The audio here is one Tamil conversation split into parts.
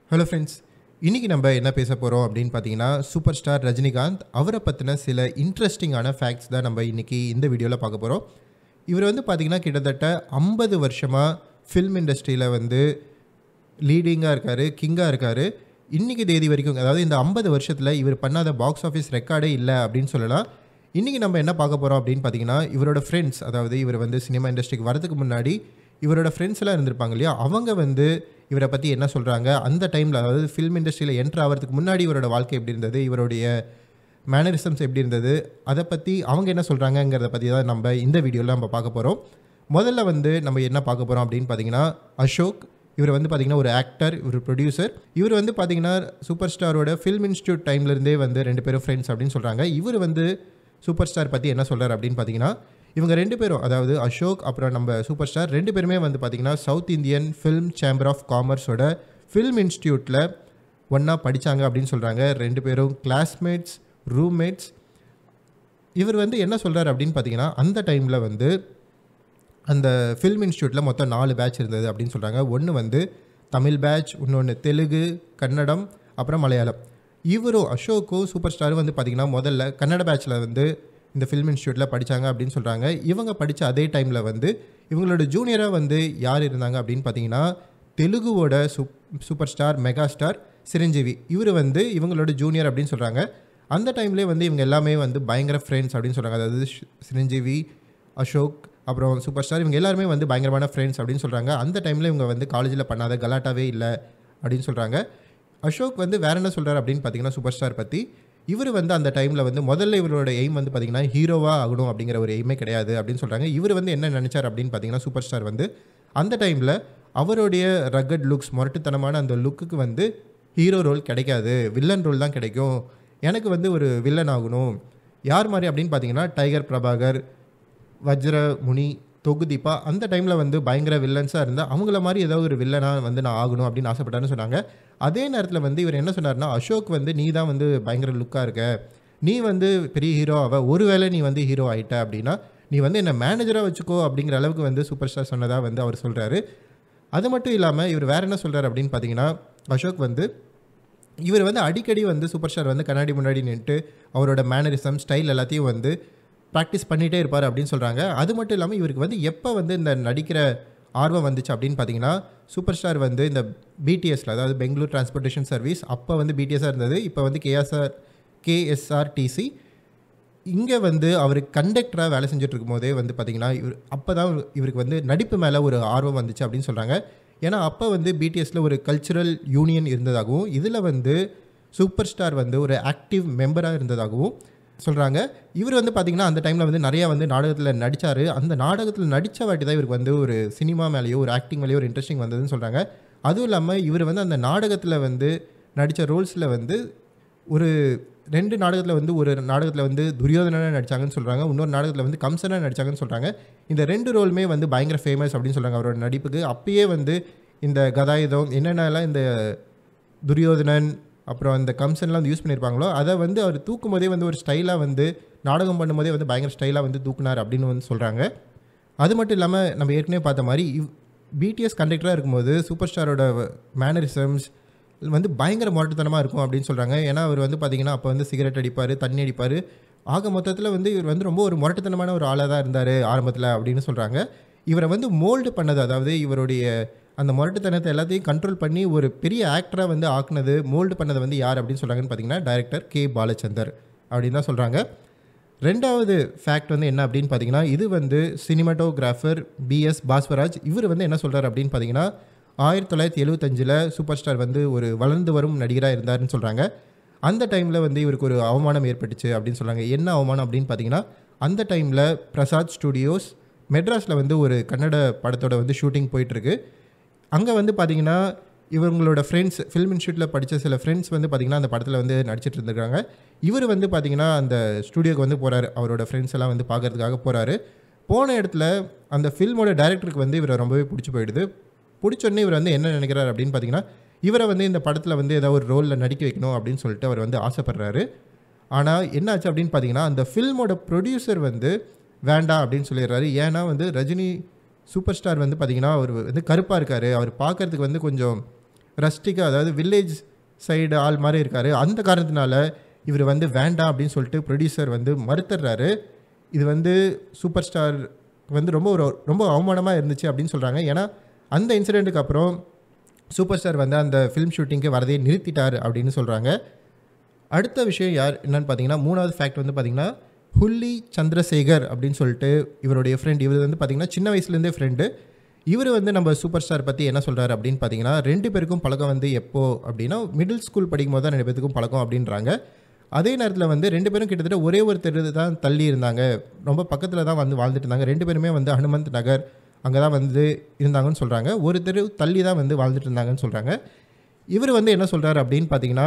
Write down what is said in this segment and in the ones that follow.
ஹலோ ஃப்ரெண்ட்ஸ் இன்றைக்கி நம்ம என்ன பேச போகிறோம் அப்படின்னு பார்த்தீங்கன்னா சூப்பர் ஸ்டார் ரஜினிகாந்த் அவரை பற்றின சில இன்ட்ரெஸ்டிங்கான ஃபேக்ட்ஸ் தான் நம்ம இன்றைக்கி இந்த வீடியோவில் பார்க்க போகிறோம் இவர் வந்து பார்த்திங்கன்னா கிட்டத்தட்ட ஐம்பது வருஷமாக ஃபில்ம் இண்டஸ்ட்ரியில் வந்து லீடிங்காக இருக்கார் கிங்காக இருக்கார் இன்றைக்கி தேதி வரைக்கும் அதாவது இந்த ஐம்பது வருஷத்தில் இவர் பண்ணாத பாக்ஸ் ஆஃபீஸ் ரெக்கார்டே இல்லை அப்படின்னு சொல்லலாம் இன்றைக்கி நம்ம என்ன பார்க்க போகிறோம் அப்படின்னு பார்த்தீங்கன்னா இவரோட ஃப்ரெண்ட்ஸ் அதாவது இவர் வந்து சினிமா இண்டஸ்ட்ரிக்கு வரதுக்கு முன்னாடி இவரோட ஃப்ரெண்ட்ஸ் எல்லாம் இருந்திருப்பாங்க இல்லையா அவங்க வந்து இவரை பற்றி என்ன சொல்கிறாங்க அந்த டைமில் அதாவது ஃபில்ம் இண்டஸ்ட்ரியில் என்ட்ரு ஆகிறதுக்கு முன்னாடி இவரோட வாழ்க்கை எப்படி இருந்தது இவருடைய மேனரிசம்ஸ் எப்படி இருந்தது அதை பற்றி அவங்க என்ன சொல்கிறாங்கங்கிறத பற்றி தான் நம்ம இந்த வீடியோவில் நம்ம பார்க்க போகிறோம் முதல்ல வந்து நம்ம என்ன பார்க்க போகிறோம் அப்படின்னு பார்த்தீங்கன்னா அசோக் இவர் வந்து பார்த்தீங்கன்னா ஒரு ஆக்டர் இவர் ப்ரொடியூசர் இவர் வந்து பார்த்தீங்கன்னா சூப்பர் ஸ்டாரோட ஃபில்ம் இன்ஸ்டியூட் டைம்லேருந்தே வந்து ரெண்டு பேரும் ஃப்ரெண்ட்ஸ் அப்படின்னு சொல்கிறாங்க இவர் வந்து சூப்பர் ஸ்டார் பற்றி என்ன சொல்கிறார் அப்படின்னு பார்த்தீங்கன்னா இவங்க ரெண்டு பேரும் அதாவது அசோக் அப்புறம் நம்ம சூப்பர் ஸ்டார் ரெண்டு பேருமே வந்து பார்த்தீங்கன்னா south Indian film chamber of காமர்ஸோட ஃபில்ம் இன்ஸ்டியூட்டில் ஒன்றா படித்தாங்க அப்படின்னு சொல்கிறாங்க ரெண்டு பேரும் கிளாஸ்மேட்ஸ் ரூம்மேட்ஸ் இவர் வந்து என்ன சொல்கிறார் அப்படின்னு பார்த்தீங்கன்னா அந்த டைமில் வந்து அந்த ஃபில்ம் இன்ஸ்டியூட்டில் மொத்தம் நாலு பேட்ச் இருந்தது அப்படின்னு சொல்கிறாங்க ஒன்று வந்து தமிழ் பேட்ச் இன்னொன்று தெலுங்கு கன்னடம் அப்புறம் மலையாளம் இவரும் அசோக்கும் சூப்பர் ஸ்டாரும் வந்து பார்த்திங்கன்னா முதல்ல கன்னட பேட்ச்சில் வந்து இந்த ஃபில்ம் இன்ஸ்டியூட்டில் படித்தாங்க அப்படின்னு சொல்கிறாங்க இவங்க படித்த அதே டைமில் வந்து இவங்களோட ஜூனியராக வந்து யார் இருந்தாங்க அப்படின்னு பார்த்தீங்கன்னா தெலுங்குவோட சூப் super star mega star Chiranjeevi இவர் வந்து இவங்களோட ஜூனியர் அப்படின்னு சொல்கிறாங்க அந்த டைம்லேயே வந்து இவங்க எல்லாமே வந்து பயங்கர ஃப்ரெண்ட்ஸ் அப்படின்னு சொல்கிறாங்க அதாவது ஷ்- சிரஞ்சீவி அசோக் அப்புறம் சூப்பர் ஸ்டார் இவங்க எல்லாருமே வந்து பயங்கரமான ஃப்ரெண்ட்ஸ் அப்படின்னு சொல்கிறாங்க அந்த டைமில் இவங்க வந்து காலேஜில் பண்ணாத கலாட்டாவே இல்லை அப்படின்னு சொல்கிறாங்க அசோக் வந்து வேற என்ன சொல்கிறார் அப்படின்னு பார்த்தீங்கன்னா சூப்பர் ஸ்டார் பற்றி இவர் வந்து அந்த டைமில் வந்து முதல்ல இவரோட எய்ம் வந்து பார்த்தீங்கன்னா ஹீரோவாக ஆகணும் அப்படிங்கிற ஒரு எய்மே கிடையாது அப்படின்னு சொல்கிறாங்க இவர் வந்து என்ன நினச்சார் அப்படின்னு பார்த்தீங்கன்னா சூப்பர் ஸ்டார் வந்து அந்த டைமில் அவருடைய ரகட் லுக்ஸ் முரட்டுத்தனமான அந்த லுக்குக்கு வந்து ஹீரோ ரோல் கிடைக்காது வில்லன் ரோல் தான் கிடைக்கும் எனக்கு வந்து ஒரு வில்லன் ஆகணும் யார் மாதிரி அப்படின்னு பார்த்தீங்கன்னா டைகர் பிரபாகர் வஜ்ர முனி தொகுதீபா அந்த டைமில் வந்து பயங்கர வில்லன்ஸாக இருந்தால் அவங்கள மாதிரி ஏதாவது ஒரு வில்லனாக வந்து நான் ஆகணும் அப்படின்னு ஆசைப்பட்டாருன்னு சொன்னாங்க அதே நேரத்தில் வந்து இவர் என்ன சொன்னார்னா அசோக் வந்து நீ தான் வந்து பயங்கர லுக்காக இருக்க நீ வந்து பெரிய ஹீரோ ஆவ ஒருவேளை நீ வந்து ஹீரோ ஆயிட்ட அப்படின்னா நீ வந்து என்ன மேனேஜராக வச்சுக்கோ அப்படிங்கிற அளவுக்கு வந்து சூப்பர் ஸ்டார் சொன்னதாக வந்து அவர் சொல்கிறாரு அது மட்டும் இல்லாமல் இவர் வேற என்ன சொல்கிறார் அப்படின்னு பார்த்தீங்கன்னா அசோக் வந்து இவர் வந்து அடிக்கடி வந்து சூப்பர் ஸ்டார் வந்து கண்ணாடி முன்னாடி நின்றுட்டு அவரோட மேனரிசம் ஸ்டைல் எல்லாத்தையும் வந்து ப்ராக்டிஸ் பண்ணிகிட்டே இருப்பார் அப்படின்னு சொல்கிறாங்க அது மட்டும் இல்லாமல் இவருக்கு வந்து எப்போ வந்து இந்த நடிக்கிற ஆர்வம் வந்துச்சு அப்படின்னு பார்த்தீங்கன்னா சூப்பர் ஸ்டார் வந்து இந்த பிடிஎஸ்ல அதாவது பெங்களூர் டிரான்ஸ்போர்ட்டேஷன் சர்வீஸ் அப்போ வந்து பிடிஎஸ்ஸாக இருந்தது இப்போ வந்து கேஎஸ்ஆர் கேஎஸ்ஆர்டிசி இங்கே வந்து அவர் கண்டக்டராக வேலை செஞ்சுட்டு இருக்கும்போதே வந்து பார்த்தீங்கன்னா இவர் அப்போ தான் இவருக்கு வந்து நடிப்பு மேலே ஒரு ஆர்வம் வந்துச்சு அப்படின்னு சொல்கிறாங்க ஏன்னா அப்போ வந்து பிடிஎஸ்ல ஒரு கல்ச்சுரல் யூனியன் இருந்ததாகவும் இதில் வந்து சூப்பர் ஸ்டார் வந்து ஒரு ஆக்டிவ் மெம்பராக இருந்ததாகவும் சொல்கிறாங்க இவர் வந்து பார்த்திங்கன்னா அந்த டைமில் வந்து நிறையா வந்து நாடகத்தில் நடித்தார் அந்த நாடகத்தில் நடித்த வாட்டி தான் இவருக்கு வந்து ஒரு சினிமா மேலேயோ ஒரு ஆக்டிங் மேலேயோ ஒரு இன்ட்ரெஸ்டிங் வந்ததுன்னு சொல்கிறாங்க அதுவும் இல்லாமல் இவர் வந்து அந்த நாடகத்தில் வந்து நடித்த ரோல்ஸில் வந்து ஒரு ரெண்டு நாடகத்தில் வந்து ஒரு நாடகத்தில் வந்து துரியோதனனாக நடிச்சாங்கன்னு சொல்கிறாங்க இன்னொரு நாடகத்தில் வந்து கம்சனாக நடிச்சாங்கன்னு சொல்கிறாங்க இந்த ரெண்டு ரோலுமே வந்து பயங்கர ஃபேமஸ் அப்படின்னு சொல்கிறாங்க அவரோட நடிப்புக்கு அப்பயே வந்து இந்த கதாயுதம் என்னென்னலாம் இந்த துரியோதனன் அப்புறம் அந்த கம்சன்லாம் வந்து யூஸ் பண்ணியிருப்பாங்களோ அதை வந்து அவர் தூக்கும் போதே வந்து ஒரு ஸ்டைலாக வந்து நாடகம் பண்ணும்போதே வந்து பயங்கர ஸ்டைலாக வந்து தூக்குனார் அப்படின்னு வந்து சொல்கிறாங்க அது மட்டும் இல்லாமல் நம்ம ஏற்கனவே பார்த்த மாதிரி பிடிஎஸ் கண்டக்டராக இருக்கும்போது சூப்பர் ஸ்டாரோட மேனரிசம்ஸ் வந்து பயங்கர முரட்டுத்தனமாக இருக்கும் அப்படின்னு சொல்கிறாங்க ஏன்னா அவர் வந்து பார்த்தீங்கன்னா அப்போ வந்து சிகரெட் அடிப்பார் தண்ணி அடிப்பார் ஆக மொத்தத்தில் வந்து இவர் வந்து ரொம்ப ஒரு முரட்டுத்தனமான ஒரு ஆளாக தான் இருந்தார் ஆரம்பத்தில் அப்படின்னு சொல்கிறாங்க இவரை வந்து மோல்டு பண்ணது அதாவது இவருடைய அந்த முரட்டுத்தனத்தை எல்லாத்தையும் கண்ட்ரோல் பண்ணி ஒரு பெரிய ஆக்டராக வந்து ஆக்குனது மோல்டு பண்ணது வந்து யார் அப்படின்னு சொல்கிறாங்கன்னு பார்த்தீங்கன்னா டைரக்டர் கே பாலச்சந்தர் அப்படின்னு தான் சொல்கிறாங்க ரெண்டாவது ஃபேக்ட் வந்து என்ன அப்படின்னு பார்த்தீங்கன்னா இது வந்து சினிமாட்டோகிராஃபர் பிஎஸ் பாஸ்வராஜ் இவர் வந்து என்ன சொல்கிறார் அப்படின்னு பார்த்தீங்கன்னா ஆயிரத்தி தொள்ளாயிரத்தி எழுபத்தஞ்சில் சூப்பர் ஸ்டார் வந்து ஒரு வளர்ந்து வரும் நடிகராக இருந்தாருன்னு சொல்கிறாங்க அந்த டைமில் வந்து இவருக்கு ஒரு அவமானம் ஏற்பட்டுச்சு அப்படின்னு சொல்கிறாங்க என்ன அவமானம் அப்படின்னு பார்த்தீங்கன்னா அந்த டைமில் பிரசாத் ஸ்டுடியோஸ் மெட்ராஸில் வந்து ஒரு கன்னட படத்தோட வந்து ஷூட்டிங் போயிட்டுருக்கு அங்கே வந்து பார்த்தீங்கன்னா இவங்களோட ஃப்ரெண்ட்ஸ் ஃபில்ம் இன்ஸ்டியூட்டில் படித்த சில ஃப்ரெண்ட்ஸ் வந்து பார்த்தீங்கன்னா அந்த படத்தில் வந்து நடிச்சிட்டு இருந்திருக்காங்க இவர் வந்து பார்த்தீங்கன்னா அந்த ஸ்டூடியோக்கு வந்து போகிறாரு அவரோட ஃப்ரெண்ட்ஸ் எல்லாம் வந்து பார்க்கறதுக்காக போகிறாரு போன இடத்துல அந்த ஃபில்மோட டைரக்டருக்கு வந்து இவரை ரொம்பவே பிடிச்சி போயிடுது பிடிச்சோடனே இவர் வந்து என்ன நினைக்கிறார் அப்படின்னு பார்த்தீங்கன்னா இவரை வந்து இந்த படத்தில் வந்து ஏதாவது ஒரு ரோலில் நடிக்க வைக்கணும் அப்படின்னு சொல்லிட்டு அவர் வந்து ஆசைப்படுறாரு ஆனால் என்னாச்சு அப்படின்னு பார்த்தீங்கன்னா அந்த ஃபில்மோட ப்ரொடியூசர் வந்து வேண்டாம் அப்படின்னு சொல்லிடுறாரு ஏன்னா வந்து ரஜினி சூப்பர் ஸ்டார் வந்து பார்த்தீங்கன்னா அவர் வந்து கருப்பாக இருக்கார் அவர் பார்க்கறதுக்கு வந்து கொஞ்சம் ரஸ்டிக்காக அதாவது வில்லேஜ் சைடு ஆள் மாதிரி இருக்கார் அந்த காரணத்தினால இவர் வந்து வேண்டாம் அப்படின்னு சொல்லிட்டு ப்ரொடியூசர் வந்து மறுத்துடுறாரு இது வந்து சூப்பர் ஸ்டார் வந்து ரொம்ப ஒரு ரொம்ப அவமானமாக இருந்துச்சு அப்படின்னு சொல்கிறாங்க ஏன்னா அந்த இன்சிடெண்ட்டுக்கு அப்புறம் சூப்பர் ஸ்டார் வந்து அந்த ஃபிலிம் ஷூட்டிங்க்கு வரதே நிறுத்திட்டார் அப்படின்னு சொல்கிறாங்க அடுத்த விஷயம் யார் என்னன்னு பார்த்தீங்கன்னா மூணாவது ஃபேக்ட் வந்து பார்த்தீங்கன்னா ஹுல்லி சந்திரசேகர் அப்படின்னு சொல்லிட்டு இவருடைய ஃப்ரெண்ட் இவர் வந்து பார்த்தீங்கன்னா சின்ன வயசுலேருந்தே ஃப்ரெண்டு இவர் வந்து நம்ம சூப்பர் ஸ்டார் பற்றி என்ன சொல்கிறாரு அப்படின்னு பார்த்தீங்கன்னா ரெண்டு பேருக்கும் பழக்கம் வந்து எப்போ அப்படின்னா மிடில் ஸ்கூல் படிக்கும் போது தான் ரெண்டு பேருக்கும் பழக்கம் அப்படின்றாங்க அதே நேரத்தில் வந்து ரெண்டு பேரும் கிட்டத்தட்ட ஒரே ஒரு தெரு தான் தள்ளி இருந்தாங்க ரொம்ப பக்கத்தில் தான் வந்து வாழ்ந்துட்டு இருந்தாங்க ரெண்டு பேருமே வந்து ஹனுமந்த் நகர் அங்கே தான் வந்து இருந்தாங்கன்னு சொல்கிறாங்க ஒரு தெரு தள்ளி தான் வந்து வாழ்ந்துட்டு இருந்தாங்கன்னு சொல்கிறாங்க இவர் வந்து என்ன சொல்கிறாரு அப்படின்னு பார்த்தீங்கன்னா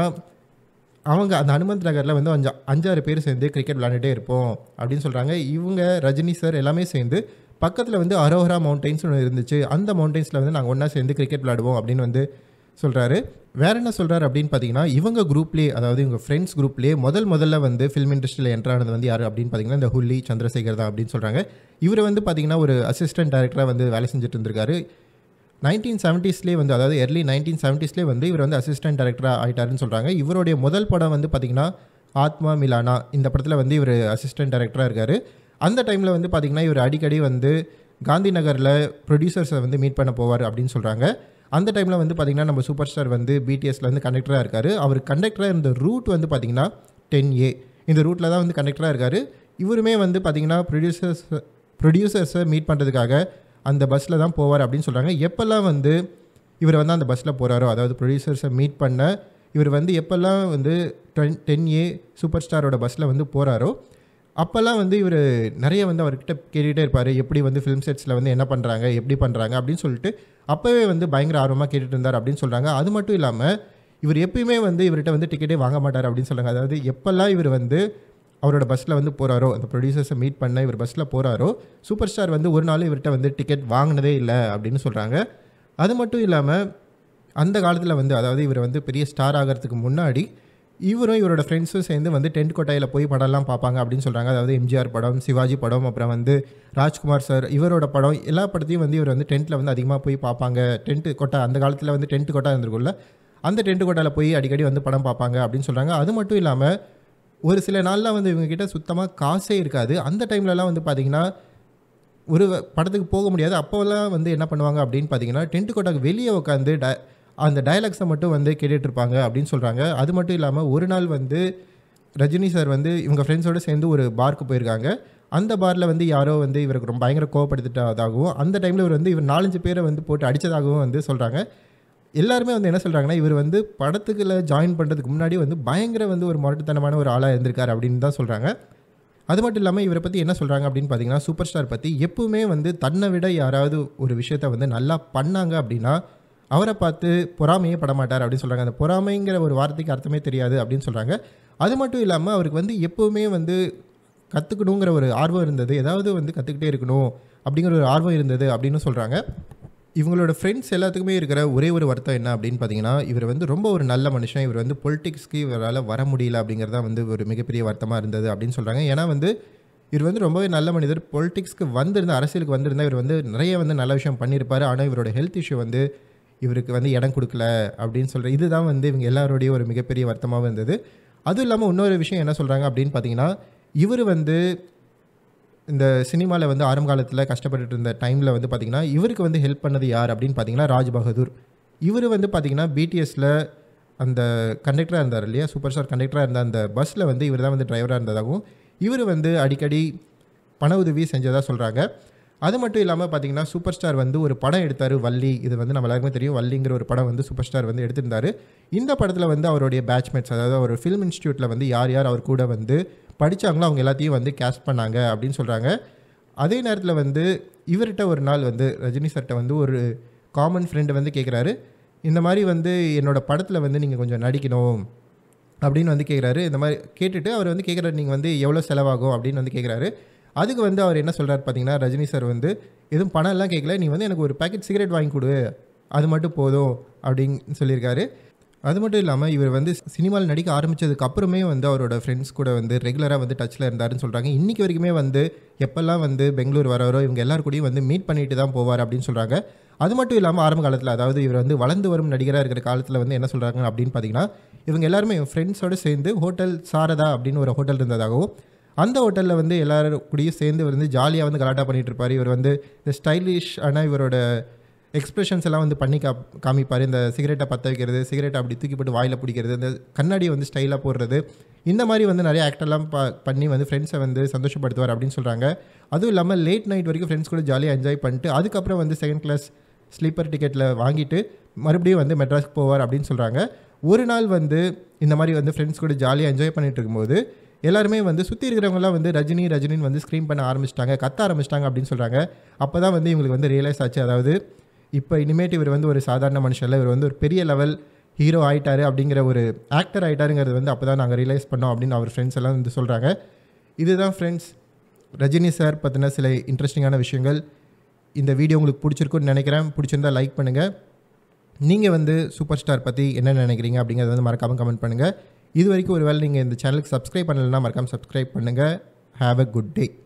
அவங்க அந்த ஹனுமந்த் நகரில் வந்து அஞ்சு அஞ்சாறு பேர் சேர்ந்து கிரிக்கெட் விளாண்டுட்டே இருப்போம் அப்படின்னு சொல்கிறாங்க இவங்க ரஜினி சார் எல்லாமே சேர்ந்து பக்கத்தில் வந்து அரோஹரா மவுண்டைன்ஸ் ஒன்று இருந்துச்சு அந்த மவுண்டைன்ஸில் வந்து நாங்கள் ஒன்றா சேர்ந்து கிரிக்கெட் விளாடுவோம் அப்படின்னு வந்து சொல்கிறாரு வேற என்ன சொல்கிறாரு அப்படின்னு பார்த்தீங்கன்னா இவங்க குரூப்லேயே அதாவது இவங்க ஃப்ரெண்ட்ஸ் குரூப்லேயே முதல் முதல்ல வந்து ஃபிலிம் இண்டஸ்ட்ரியில் என்ட்ரு ஆனது வந்து யார் அப்படின்னு பார்த்தீங்கன்னா இந்த ஹுல்லி சந்திரசேகர் தான் அப்படின்னு சொல்கிறாங்க இவர் வந்து பார்த்தீங்கன்னா ஒரு அசிஸ்டன்ட் டைரக்டராக வந்து வேலை செஞ்சுட்டு இருந்திருக்காரு நைன்டீன் செவன்ட்டீஸ்லேயே வந்து அதாவது எர்லி நைன்டீன் செவன்ட்டீஸ்லேயே வந்து இவர் வந்து அசிஸ்டன்ட் டைரக்டராக ஆயிட்டாருன்னு சொல்கிறாங்க இவருடைய முதல் படம் வந்து பார்த்திங்கன்னா ஆத்மா மிலானா இந்த படத்தில் வந்து இவர் அசிஸ்டன்ட் டைரக்டராக இருக்கார் அந்த டைமில் வந்து பார்த்திங்கன்னா இவர் அடிக்கடி வந்து காந்தி நகரில் ப்ரொடியூசர்ஸை வந்து மீட் பண்ண போவார் அப்படின்னு சொல்கிறாங்க அந்த டைமில் வந்து பார்த்திங்கன்னா நம்ம சூப்பர் ஸ்டார் வந்து பிடிஎஸ்ல வந்து கண்டக்டராக இருக்கார் அவர் கண்டக்டராக இருந்த ரூட் வந்து பார்த்திங்கன்னா டென் ஏ இந்த ரூட்டில் தான் வந்து கண்டக்டராக இருக்கார் இவருமே வந்து பார்த்திங்கன்னா ப்ரொடியூசர்ஸ் ப்ரொடியூசர்ஸை மீட் பண்ணுறதுக்காக அந்த பஸ்ஸில் தான் போவார் அப்படின்னு சொல்கிறாங்க எப்போல்லாம் வந்து இவர் வந்து அந்த பஸ்ஸில் போகிறாரோ அதாவது ப்ரொடியூசர்ஸை மீட் பண்ண இவர் வந்து எப்போல்லாம் வந்து டென் டென் ஏ சூப்பர் ஸ்டாரோட பஸ்ஸில் வந்து போகிறாரோ அப்போல்லாம் வந்து இவர் நிறைய வந்து அவர்கிட்ட கேட்டுகிட்டே இருப்பார் எப்படி வந்து ஃபிலிம் செட்ஸில் வந்து என்ன பண்ணுறாங்க எப்படி பண்ணுறாங்க அப்படின்னு சொல்லிட்டு அப்போவே வந்து பயங்கர ஆர்வமாக கேட்டுட்டு இருந்தார் அப்படின்னு சொல்கிறாங்க அது மட்டும் இல்லாமல் இவர் எப்பயுமே வந்து இவர்கிட்ட வந்து டிக்கெட்டே வாங்க மாட்டார் அப்படின்னு சொல்கிறாங்க அதாவது எப்போல்லாம் இவர் வந்து அவரோட பஸ்ஸில் வந்து போகிறாரோ அந்த ப்ரொடியூசர்ஸை மீட் பண்ண இவர் பஸ்ஸில் போகிறாரோ சூப்பர் ஸ்டார் வந்து ஒரு நாள் இவர்கிட்ட வந்து டிக்கெட் வாங்கினதே இல்லை அப்படின்னு சொல்கிறாங்க அது மட்டும் இல்லாமல் அந்த காலத்தில் வந்து அதாவது இவர் வந்து பெரிய ஸ்டார் ஆகிறதுக்கு முன்னாடி இவரும் இவரோட ஃப்ரெண்ட்ஸும் சேர்ந்து வந்து டென்ட் கொட்டாயில் போய் படம்லாம் பார்ப்பாங்க அப்படின்னு சொல்கிறாங்க அதாவது எம்ஜிஆர் படம் சிவாஜி படம் அப்புறம் வந்து ராஜ்குமார் சார் இவரோட படம் எல்லா படத்தையும் வந்து இவர் வந்து டென்ட்டில் வந்து அதிகமாக போய் பார்ப்பாங்க டென்ட்டு கொட்டா அந்த காலத்தில் வந்து டென்ட் கொட்டா இருந்திருக்கும்ல அந்த டென்ட் கொட்டாயில் போய் அடிக்கடி வந்து படம் பார்ப்பாங்க அப்படின்னு சொல்கிறாங்க அது மட்டும் இல்லாமல் ஒரு சில நாளில் வந்து இவங்க கிட்ட சுத்தமாக காசே இருக்காது அந்த டைம்லலாம் வந்து பார்த்திங்கன்னா ஒரு படத்துக்கு போக முடியாது அப்போல்லாம் வந்து என்ன பண்ணுவாங்க அப்படின்னு பார்த்தீங்கன்னா டென்ட் கோட்டாக்கு வெளியே உட்காந்து ட அந்த டயலாக்ஸை மட்டும் வந்து கேட்டுட்டு இருப்பாங்க அப்படின்னு சொல்கிறாங்க அது மட்டும் இல்லாமல் ஒரு நாள் வந்து ரஜினி சார் வந்து இவங்க ஃப்ரெண்ட்ஸோடு சேர்ந்து ஒரு பார்க்கு போயிருக்காங்க அந்த பாரில் வந்து யாரோ வந்து இவருக்கு ரொம்ப பயங்கர கோவப்படுத்திட்டதாகவும் அந்த டைமில் இவர் வந்து இவர் நாலஞ்சு பேரை வந்து போட்டு அடித்ததாகவும் வந்து சொல்கிறாங்க எல்லாருமே வந்து என்ன சொல்கிறாங்கன்னா இவர் வந்து படத்துக்குள்ள ஜாயின் பண்ணுறதுக்கு முன்னாடி வந்து பயங்கர வந்து ஒரு முரட்டுத்தனமான ஒரு ஆளாக இருந்திருக்கார் அப்படின்னு தான் சொல்கிறாங்க அது மட்டும் இல்லாமல் இவரை பற்றி என்ன சொல்கிறாங்க அப்படின்னு பார்த்தீங்கன்னா சூப்பர் ஸ்டார் பற்றி எப்பவுமே வந்து தன்னை விட யாராவது ஒரு விஷயத்த வந்து நல்லா பண்ணாங்க அப்படின்னா அவரை பார்த்து பொறாமையே பட மாட்டார் அப்படின்னு சொல்கிறாங்க அந்த பொறாமைங்கிற ஒரு வார்த்தைக்கு அர்த்தமே தெரியாது அப்படின்னு சொல்கிறாங்க அது மட்டும் இல்லாமல் அவருக்கு வந்து எப்போவுமே வந்து கற்றுக்கணுங்கிற ஒரு ஆர்வம் இருந்தது ஏதாவது வந்து கற்றுக்கிட்டே இருக்கணும் அப்படிங்கிற ஒரு ஆர்வம் இருந்தது அப்படின்னு சொல்கிறாங்க இவங்களோட ஃப்ரெண்ட்ஸ் எல்லாத்துக்குமே இருக்கிற ஒரே ஒரு வருத்தம் என்ன அப்படின்னு பார்த்தீங்கன்னா இவர் வந்து ரொம்ப ஒரு நல்ல மனுஷன் இவர் வந்து பொலிட்டிக்ஸ்க்கு இவரால் வர முடியல அப்படிங்கிறதா வந்து ஒரு மிகப்பெரிய வருத்தமாக இருந்தது அப்படின்னு சொல்கிறாங்க ஏன்னா வந்து இவர் வந்து ரொம்பவே நல்ல மனிதர் பொலிட்டிக்ஸ்க்கு வந்திருந்த அரசியலுக்கு வந்திருந்தா இவர் வந்து நிறைய வந்து நல்ல விஷயம் பண்ணியிருப்பார் ஆனால் இவரோட ஹெல்த் இஷ்யூ வந்து இவருக்கு வந்து இடம் கொடுக்கல அப்படின்னு சொல்கிற இதுதான் வந்து இவங்க எல்லாரோடைய ஒரு மிகப்பெரிய வருத்தமாகவும் இருந்தது அதுவும் இல்லாமல் இன்னொரு விஷயம் என்ன சொல்கிறாங்க அப்படின்னு பார்த்தீங்கன்னா இவர் வந்து இந்த சினிமாவில் வந்து ஆரம்ப காலத்தில் கஷ்டப்பட்டுட்டு இருந்த டைமில் வந்து பார்த்திங்கன்னா இவருக்கு வந்து ஹெல்ப் பண்ணது யார் அப்படின்னு பார்த்தீங்கன்னா ராஜ் பகதூர் இவர் வந்து பார்த்திங்கன்னா பிடிஎஸில் அந்த கண்டக்டராக இருந்தார் இல்லையா சூப்பர் ஸ்டார் கண்டக்டராக இருந்த அந்த பஸ்ஸில் வந்து இவர் தான் வந்து டிரைவராக இருந்ததாகவும் இவர் வந்து அடிக்கடி பண உதவி செஞ்சதாக சொல்கிறாங்க அது மட்டும் இல்லாமல் பார்த்தீங்கன்னா சூப்பர் ஸ்டார் வந்து ஒரு படம் எடுத்தார் வள்ளி இது வந்து நம்ம எல்லாருக்குமே தெரியும் வள்ளிங்கிற ஒரு படம் வந்து சூப்பர் ஸ்டார் வந்து எடுத்திருந்தாரு இந்த படத்தில் வந்து அவருடைய பேட்ச்மேட்ஸ் அதாவது ஒரு ஃபிலிம் இன்ஸ்டியூட்டில் வந்து யார் யார் அவர் கூட வந்து படித்தாங்களோ அவங்க எல்லாத்தையும் வந்து கேஸ்ட் பண்ணாங்க அப்படின்னு சொல்கிறாங்க அதே நேரத்தில் வந்து இவர்கிட்ட ஒரு நாள் வந்து ரஜினி சார்கிட்ட வந்து ஒரு காமன் ஃப்ரெண்டு வந்து கேட்குறாரு இந்த மாதிரி வந்து என்னோடய படத்தில் வந்து நீங்கள் கொஞ்சம் நடிக்கணும் அப்படின்னு வந்து கேட்குறாரு இந்த மாதிரி கேட்டுட்டு அவர் வந்து கேட்குறாரு நீங்கள் வந்து எவ்வளோ செலவாகும் அப்படின்னு வந்து கேட்குறாரு அதுக்கு வந்து அவர் என்ன சொல்கிறார் பார்த்தீங்கன்னா ரஜினி சார் வந்து எதுவும் பணம் எல்லாம் கேட்கல நீ வந்து எனக்கு ஒரு பேக்கெட் சிகரெட் வாங்கி கொடு அது மட்டும் போதும் அப்படின்னு சொல்லியிருக்காரு அது மட்டும் இல்லாமல் இவர் வந்து சினிமாவில் நடிக்க ஆரம்பித்ததுக்கு அப்புறமே வந்து அவரோட ஃப்ரெண்ட்ஸ் கூட வந்து ரெகுலராக வந்து டச்சில் இருந்தாருன்னு சொல்கிறாங்க இன்றைக்கி வரைக்குமே வந்து எப்போல்லாம் வந்து பெங்களூர் வராரோ இவங்க எல்லாரு கூடயும் வந்து மீட் பண்ணிட்டு தான் போவார் அப்படின்னு சொல்கிறாங்க அது மட்டும் இல்லாமல் ஆரம்ப காலத்தில் அதாவது இவர் வந்து வளர்ந்து வரும் நடிகராக இருக்கிற காலத்தில் வந்து என்ன சொல்கிறாங்க அப்படின்னு பார்த்தீங்கன்னா இவங்க எல்லாருமே ஃப்ரெண்ட்ஸோடு சேர்ந்து ஹோட்டல் சாரதா அப்படின்னு ஒரு ஹோட்டல் இருந்ததாகவும் அந்த ஹோட்டலில் வந்து எல்லாரும் கூடயும் சேர்ந்து வந்து ஜாலியாக வந்து கலாட்டா பண்ணிட்டு இருப்பார் இவர் வந்து இந்த ஸ்டைலிஷ் ஆனால் இவரோட எக்ஸ்பிரஷன்ஸ் எல்லாம் வந்து பண்ணி கா காமிப்பார் இந்த சிகரெட்டை பற்ற வைக்கிறது சிகரெட்டை அப்படி தூக்கி போட்டு வாயில் பிடிக்கிறது இந்த கண்ணாடியை வந்து ஸ்டைலாக போடுறது இந்த மாதிரி வந்து நிறைய ஆக்டெல்லாம் ப பண்ணி வந்து ஃப்ரெண்ட்ஸை வந்து சந்தோஷப்படுத்துவார் அப்படின்னு சொல்கிறாங்க அதுவும் இல்லாமல் லேட் நைட் வரைக்கும் ஃப்ரெண்ட்ஸ் கூட ஜாலியாக என்ஜாய் பண்ணிட்டு அதுக்கப்புறம் வந்து செகண்ட் கிளாஸ் ஸ்லீப்பர் டிக்கெட்டில் வாங்கிட்டு மறுபடியும் வந்து மெட்ராஸ்க்கு போவார் அப்படின்னு சொல்கிறாங்க ஒரு நாள் வந்து இந்த மாதிரி வந்து ஃப்ரெண்ட்ஸ் கூட ஜாலியாக என்ஜாய் பண்ணிட்டு இருக்கும்போது எல்லாருமே வந்து சுற்றி இருக்கிறவங்களாம் வந்து ரஜினி ரஜினின்னு வந்து ஸ்க்ரீம் பண்ண ஆரம்பிச்சிட்டாங்க கத்த ஆரம்பிச்சிட்டாங்க அப்படின்னு சொல்கிறாங்க அப்போ தான் வந்து இவங்களுக்கு வந்து ரியலைஸ் ஆச்சு அதாவது இப்போ இனிமேட்டு இவர் வந்து ஒரு சாதாரண மனுஷன் இல்லை இவர் வந்து ஒரு பெரிய லெவல் ஹீரோ ஆயிட்டாரு அப்படிங்கிற ஒரு ஆக்டர் ஆயிட்டாருங்கிறது வந்து அப்போ தான் நாங்கள் ரியலைஸ் பண்ணோம் அப்படின்னு அவர் ஃப்ரெண்ட்ஸ் எல்லாம் வந்து சொல்கிறாங்க இதுதான் ஃப்ரெண்ட்ஸ் ரஜினி சார் பற்றின சில இன்ட்ரெஸ்டிங்கான விஷயங்கள் இந்த வீடியோ உங்களுக்கு பிடிச்சிருக்குன்னு நினைக்கிறேன் பிடிச்சிருந்தா லைக் பண்ணுங்கள் நீங்கள் வந்து சூப்பர் ஸ்டார் பற்றி என்ன நினைக்கிறீங்க அப்படிங்கிறத வந்து மறக்காமல் கமெண்ட் பண்ணுங்கள் இது வரைக்கும் ஒரு வேளை நீங்கள் இந்த சேனலுக்கு சப்ஸ்கிரைப் பண்ணலைன்னா மறக்காமல் சப்ஸ்கிரைப் பண்ணுங்கள் ஹாவ் அ குட் டே